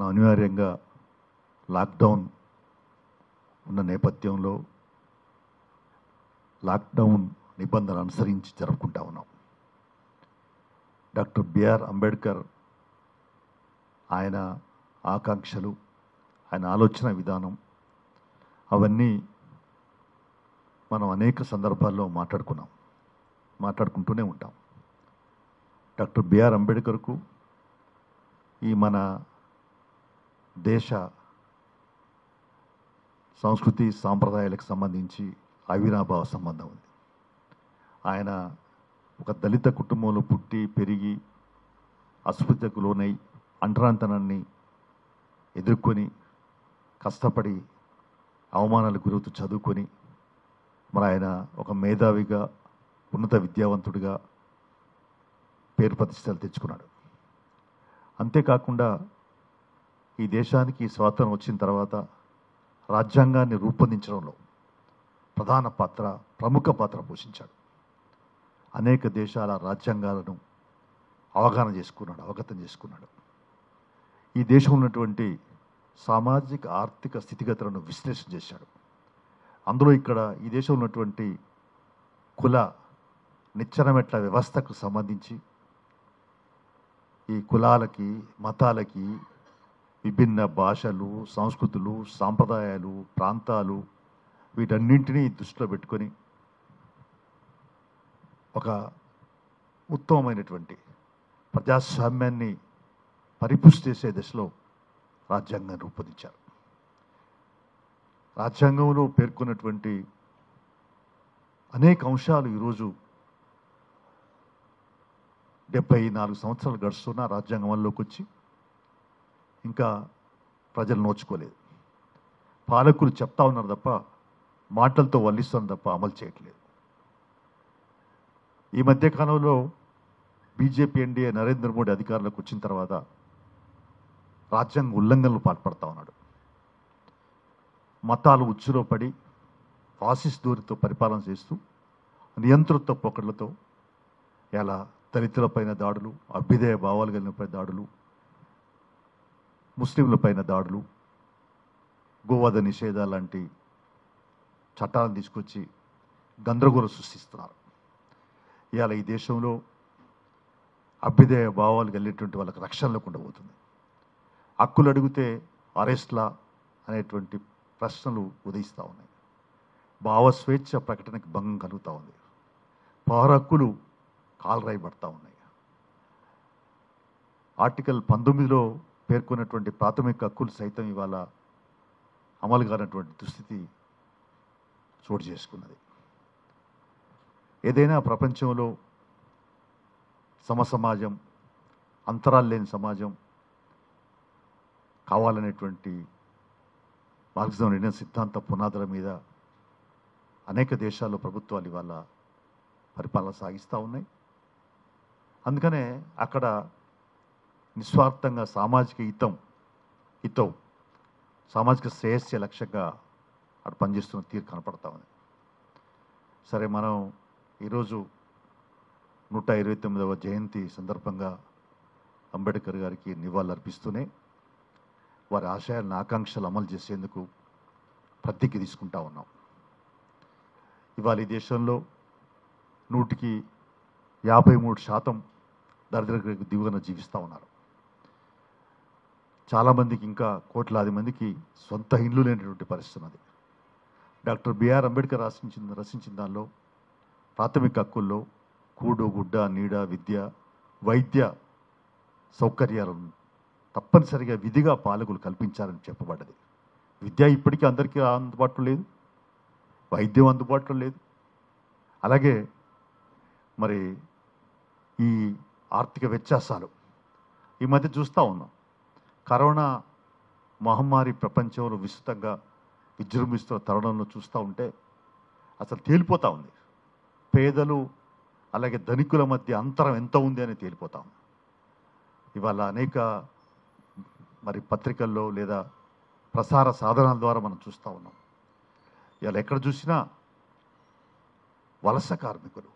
అనివార్యంగా లాక్డౌన్ ఉన్న నేపథ్యంలో లాక్డౌన్ నిబంధనలు అనుసరించి జరుపుకుంటా ఉన్నాం డాక్టర్ బిఆర్ అంబేద్కర్ ఆయన ఆకాంక్షలు ఆయన ఆలోచన విధానం అవన్నీ మనం అనేక సందర్భాల్లో మాట్లాడుకున్నాం మాట్లాడుకుంటూనే ఉంటాం డాక్టర్ బిఆర్ అంబేద్కర్కు ఈ మన దేశ సంస్కృతి సాంప్రదాయాలకు సంబంధించి అవినాభావ సంబంధం ఉంది ఆయన ఒక దళిత కుటుంబంలో పుట్టి పెరిగి అస్పృశ్యతకు లోనై అంటరాంతనాన్ని ఎదుర్కొని కష్టపడి అవమానాలకు గురవుతూ చదువుకొని మరి ఆయన ఒక మేధావిగా ఉన్నత విద్యావంతుడిగా పేరు ప్రతిష్టలు తెచ్చుకున్నాడు అంతేకాకుండా ఈ దేశానికి స్వాతంత్రం వచ్చిన తర్వాత రాజ్యాంగాన్ని రూపొందించడంలో ప్రధాన పాత్ర ప్రముఖ పాత్ర పోషించాడు అనేక దేశాల రాజ్యాంగాలను అవగాహన చేసుకున్నాడు అవగతం చేసుకున్నాడు ఈ దేశంలో ఉన్నటువంటి సామాజిక ఆర్థిక స్థితిగతులను విశ్లేషణ చేశాడు అందులో ఇక్కడ ఈ దేశంలో ఉన్నటువంటి కుల నిచ్చెనమెట్ల వ్యవస్థకు సంబంధించి ఈ కులాలకి మతాలకి విభిన్న భాషలు సంస్కృతులు సాంప్రదాయాలు ప్రాంతాలు వీటన్నింటినీ దృష్టిలో పెట్టుకొని ఒక ఉత్తమమైనటువంటి ప్రజాస్వామ్యాన్ని పరిపుష్టి చేసే దిశలో రాజ్యాంగాన్ని రూపొందించారు రాజ్యాంగంలో పేర్కొన్నటువంటి అనేక అంశాలు ఈరోజు డెబ్బై నాలుగు సంవత్సరాలు గడుస్తున్న రాజ్యాంగం అమల్లోకి వచ్చి ఇంకా ప్రజలు నోచుకోలేదు పాలకులు చెప్తా ఉన్నారు తప్ప మాటలతో వల్లిస్తున్నారు తప్ప అమలు చేయట్లేదు ఈ మధ్య కాలంలో బీజేపీ ఎన్డీఏ నరేంద్ర మోడీ అధికారంలోకి వచ్చిన తర్వాత రాజ్యాంగ ఉల్లంఘనలు పాల్పడతా ఉన్నాడు మతాలు ఉచ్చులో పడి ఫాసిస్ట్ దూరితో పరిపాలన చేస్తూ నియంతృత్వ పోకడలతో ఎలా దళితులపైన దాడులు అభ్యుదయ భావాలు కలిగినపై దాడులు ముస్లింలపైన దాడులు గోవధ నిషేధ లాంటి చట్టాలను తీసుకొచ్చి గందరగోళం సృష్టిస్తున్నారు ఇవాళ ఈ దేశంలో అభ్యుదయ భావాలు కలిగినటువంటి వాళ్ళకి రక్షణ లేకుండా పోతుంది హక్కులు అడిగితే అరెస్ట్లా అనేటువంటి ప్రశ్నలు ఉదయిస్తూ ఉన్నాయి భావ స్వేచ్ఛ ప్రకటనకు భంగం కలుగుతూ ఉంది పౌర హక్కులు కాలరాయబడతా ఉన్నాయి ఆర్టికల్ పంతొమ్మిదిలో పేర్కొన్నటువంటి ప్రాథమిక హక్కులు సైతం ఇవాళ అమలు కానటువంటి దుస్థితి చోటు చేసుకున్నది ఏదైనా ప్రపంచంలో సమసమాజం అంతరాలు లేని సమాజం కావాలనేటువంటి మార్క్సిజం నిర్ణయ సిద్ధాంత పునాదుల మీద అనేక దేశాల్లో ప్రభుత్వాలు ఇవాళ పరిపాలన సాగిస్తూ ఉన్నాయి అందుకనే అక్కడ నిస్వార్థంగా సామాజిక హితం హితం సామాజిక శ్రేయస్య లక్ష్యంగా అక్కడ పనిచేస్తున్న తీరు కనపడతా ఉంది సరే మనం ఈరోజు నూట ఇరవై తొమ్మిదవ జయంతి సందర్భంగా అంబేద్కర్ గారికి నివాళులర్పిస్తూనే వారి ఆశయాలను ఆకాంక్షలు అమలు చేసేందుకు ప్రతిజ్ఞ తీసుకుంటా ఉన్నాం ఇవాళ ఈ దేశంలో నూటికి యాభై మూడు శాతం దరిద్ర దిగువన జీవిస్తూ ఉన్నారు చాలామందికి ఇంకా కోట్లాది మందికి సొంత ఇండ్లు లేనటువంటి పరిస్థితి ఉన్నది డాక్టర్ బిఆర్ అంబేద్కర్ రచించిన రచించిన దానిలో ప్రాథమిక హక్కుల్లో కూడు గుడ్డ నీడ విద్య వైద్య సౌకర్యాలను తప్పనిసరిగా విధిగా పాలకులు కల్పించాలని చెప్పబడ్డది విద్య ఇప్పటికీ అందరికీ అందుబాటులో లేదు వైద్యం అందుబాటులో లేదు అలాగే మరి ఈ ఆర్థిక వ్యత్యాసాలు ఈ మధ్య చూస్తూ ఉన్నాం కరోనా మహమ్మారి ప్రపంచంలో విస్తృతంగా విజృంభిస్తున్న తరుణంలో చూస్తూ ఉంటే అసలు తేలిపోతూ ఉంది పేదలు అలాగే ధనికుల మధ్య అంతరం ఎంత ఉంది అని తేలిపోతా ఉంది ఇవాళ అనేక మరి పత్రికల్లో లేదా ప్రసార సాధనాల ద్వారా మనం చూస్తూ ఉన్నాం ఇవాళ ఎక్కడ చూసినా వలస కార్మికులు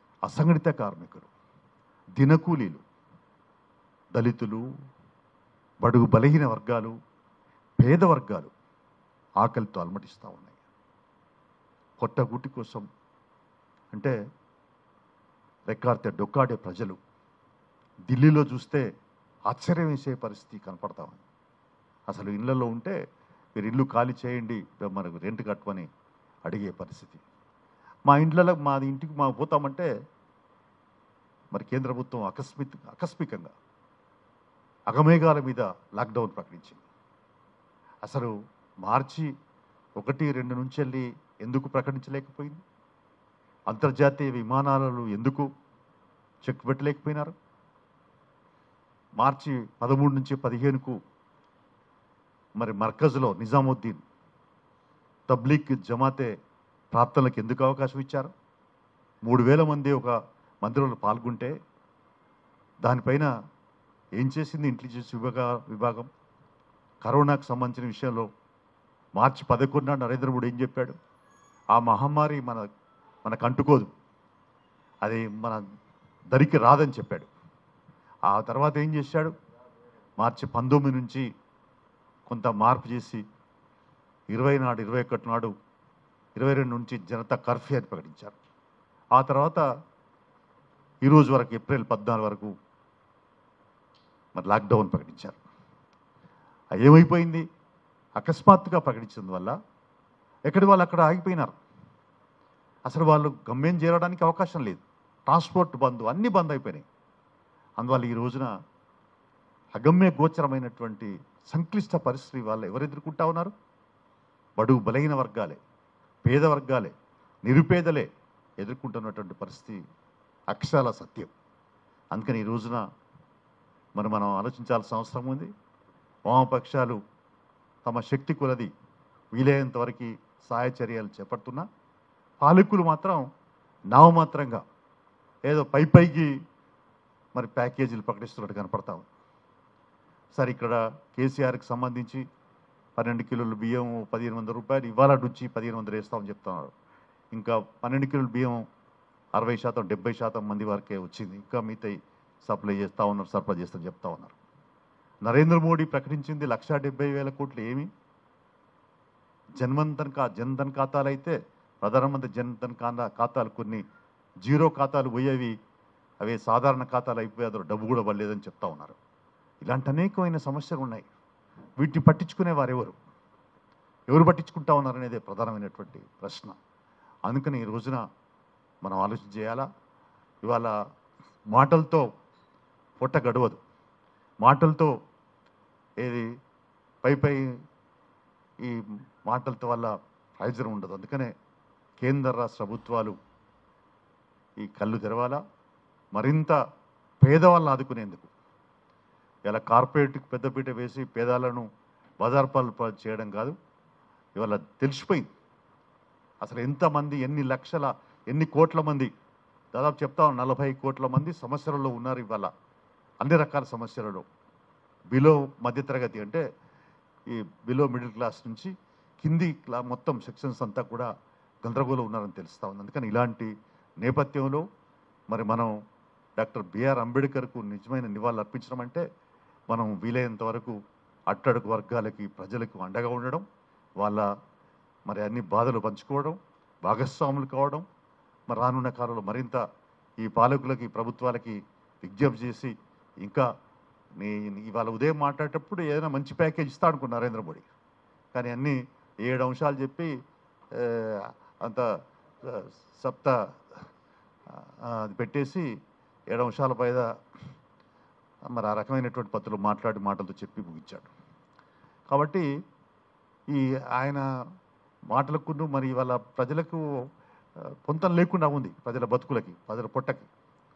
అసంఘటిత కార్మికులు దినకూలీలు దళితులు బడుగు బలహీన వర్గాలు పేద వర్గాలు ఆకలితో అలమటిస్తూ ఉన్నాయి కొట్టగుట్టి కోసం అంటే రెక్కాడితే డొక్కాడే ప్రజలు ఢిల్లీలో చూస్తే ఆశ్చర్యం వేసే పరిస్థితి కనపడతా ఉంది అసలు ఇళ్లలో ఉంటే మీరు ఇల్లు ఖాళీ చేయండి మనకు రెంట్ కట్టమని అడిగే పరిస్థితి మా ఇండ్లలో మా ఇంటికి మా పోతామంటే మరి కేంద్ర ప్రభుత్వం అకస్మిక్ ఆకస్మికంగా అగమేఘాల మీద లాక్డౌన్ ప్రకటించింది అసలు మార్చి ఒకటి రెండు నుంచి వెళ్ళి ఎందుకు ప్రకటించలేకపోయింది అంతర్జాతీయ విమానాలను ఎందుకు చెక్ పెట్టలేకపోయినారు మార్చి పదమూడు నుంచి పదిహేనుకు మరి మర్కజ్లో నిజాముద్దీన్ తబ్లీగ్ జమాతే ప్రార్థనలకు ఎందుకు అవకాశం ఇచ్చారు మూడు వేల మంది ఒక మందిరంలో పాల్గొంటే దానిపైన ఏం చేసింది ఇంటెలిజెన్స్ విభాగ విభాగం కరోనాకు సంబంధించిన విషయంలో మార్చి పదకొండున నరేంద్ర మోడీ ఏం చెప్పాడు ఆ మహమ్మారి మన మనకు అంటుకోదు అది మన దరికి రాదని చెప్పాడు ఆ తర్వాత ఏం చేశాడు మార్చి పంతొమ్మిది నుంచి కొంత మార్పు చేసి ఇరవై నాడు ఇరవై ఒకటి నాడు ఇరవై రెండు నుంచి జనతా కర్ఫ్యూ అని ప్రకటించారు ఆ తర్వాత ఈరోజు వరకు ఏప్రిల్ పద్నాలుగు వరకు మరి లాక్డౌన్ ప్రకటించారు అది ఏమైపోయింది అకస్మాత్తుగా ప్రకటించడం వల్ల ఎక్కడి వాళ్ళు అక్కడ ఆగిపోయినారు అసలు వాళ్ళు గమ్యం చేరడానికి అవకాశం లేదు ట్రాన్స్పోర్ట్ బంద్ అన్నీ బంద్ అయిపోయినాయి అందువల్ల ఈ రోజున అగమ్య గోచరమైనటువంటి సంక్లిష్ట పరిస్థితి వాళ్ళు ఎవరు ఎదుర్కొంటా ఉన్నారు బడుగు బలహీన వర్గాలే పేద వర్గాలే నిరుపేదలే ఎదుర్కొంటున్నటువంటి పరిస్థితి అక్షరాల సత్యం అందుకని ఈ రోజున మరి మనం ఆలోచించాల్సిన అవసరం ఉంది వామపక్షాలు తమ శక్తి కొలది వీలైనంత వరకు సహాయ చర్యలు చేపడుతున్నా పాలకులు మాత్రం నామమాత్రంగా ఏదో పై పైకి మరి ప్యాకేజీలు ప్రకటిస్తున్నట్టు కనపడతా ఉంది సరే ఇక్కడ కేసీఆర్కి సంబంధించి పన్నెండు కిలోల బియ్యం పదిహేను వందల రూపాయలు ఇవాళ నుంచి పదిహేను వందలు వేస్తామని చెప్తున్నారు ఇంకా పన్నెండు కిలోల బియ్యం అరవై శాతం డెబ్బై శాతం మంది వరకే వచ్చింది ఇంకా మిగతా సప్లై చేస్తూ ఉన్నారు సరఫరా చేస్తామని చెప్తా ఉన్నారు నరేంద్ర మోడీ ప్రకటించింది లక్షా డెబ్బై వేల కోట్లు ఏమి జన్మన్ ధన్ కా జన్ధన్ ఖాతాలు అయితే ప్రధానమంత్రి జన్ధన్ ఖాతా ఖాతాలు కొన్ని జీరో ఖాతాలు పోయేవి అవి సాధారణ ఖాతాలు అయిపోయి అందులో డబ్బు కూడా పడలేదని చెప్తా ఉన్నారు ఇలాంటి అనేకమైన సమస్యలు ఉన్నాయి వీటిని పట్టించుకునే వారెవరు ఎవరు పట్టించుకుంటా ఉన్నారనేదే ప్రధానమైనటువంటి ప్రశ్న అందుకని ఈ రోజున మనం ఆలోచన చేయాలా ఇవాళ మాటలతో పొట్ట గడవదు మాటలతో ఏది పై పై ఈ మాటలతో వల్ల ప్రయోజనం ఉండదు అందుకనే కేంద్ర రాష్ట్ర ప్రభుత్వాలు ఈ కళ్ళు తెరవాలా మరింత పేదవాళ్ళని ఆదుకునేందుకు ఇలా కార్పొరేట్కి పెద్దపీట వేసి పేదాలను బజార్ పాలు పాలు చేయడం కాదు ఇవాళ తెలిసిపోయింది అసలు ఎంతమంది ఎన్ని లక్షల ఎన్ని కోట్ల మంది దాదాపు చెప్తా ఉన్నాను, నలభై కోట్ల మంది సమస్యలలో ఉన్నారు ఇవాళ అన్ని రకాల సమస్యలలో బిలో మధ్యతరగతి అంటే ఈ బిలో మిడిల్ క్లాస్ నుంచి కింది క్లా మొత్తం సెక్షన్స్ అంతా కూడా గందరగోళం ఉన్నారని తెలుస్తా ఉంది అందుకని ఇలాంటి నేపథ్యంలో మరి మనం డాక్టర్ బిఆర్ అంబేద్కర్కు నిజమైన నివాళులు అర్పించడం అంటే మనం వీలైనంత వరకు అట్టడుగు వర్గాలకి ప్రజలకు అండగా ఉండడం వాళ్ళ మరి అన్ని బాధలు పంచుకోవడం భాగస్వాములు కావడం మరి రానున్న కాలంలో మరింత ఈ పాలకులకి ప్రభుత్వాలకి విజ్ఞప్తి చేసి ఇంకా నీ ఇవాళ ఉదయం మాట్లాడేటప్పుడు ఏదైనా మంచి ప్యాకేజ్ ఇస్తా అనుకున్న నరేంద్ర మోడీ కానీ అన్నీ ఏడు అంశాలు చెప్పి ఆ, అంత ఆ, సప్త ఆ, అది పెట్టేసి ఏడు అంశాల పైన మరి ఆ రకమైనటువంటి పద్ధతిలో మాట్లాడి మాటలతో చెప్పి ముగించాడు కాబట్టి ఈ ఆయన మాటలకు మరి వాళ్ళ ప్రజలకు ఆ, పొంతం లేకుండా ఉంది ప్రజల బతుకులకి ప్రజల పొట్టకి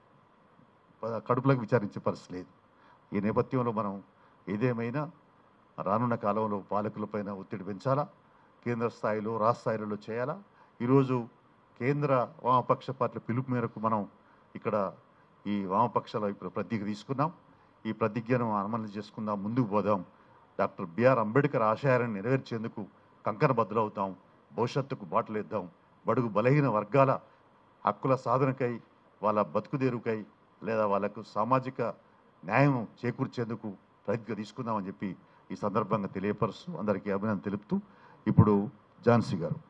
ప- కడుపులకు విచారించే పరిస్థితి లేదు ఈ నేపథ్యంలో మనం ఏదేమైనా రానున్న కాలంలో పాలకులపైన ఒత్తిడి పెంచాలా కేంద్ర స్థాయిలో రాష్ట్ర స్థాయిలలో చేయాలా ఈరోజు కేంద్ర వామపక్ష పార్టీల పిలుపు మేరకు మనం ఇక్కడ ఈ వామపక్షాల ఇప్పుడు ప్రతిజ్ఞ తీసుకున్నాం ఈ ప్రతిజ్ఞను అమలు చేసుకుందాం ముందుకు పోదాం డాక్టర్ బిఆర్ అంబేద్కర్ ఆశయాలను నెరవేర్చేందుకు కంకణ బద్దులవుతాం భవిష్యత్తుకు బాటలేద్దాం బడుగు బలహీన వర్గాల హక్కుల సాధనకై వాళ్ళ బతుకుదేరుకై లేదా వాళ్ళకు సామాజిక న్యాయం చేకూర్చేందుకు రైతుగా తీసుకుందామని చెప్పి ఈ సందర్భంగా తెలియపరుస్తూ అందరికీ అభినందన తెలుపుతూ ఇప్పుడు ఝాన్సీ గారు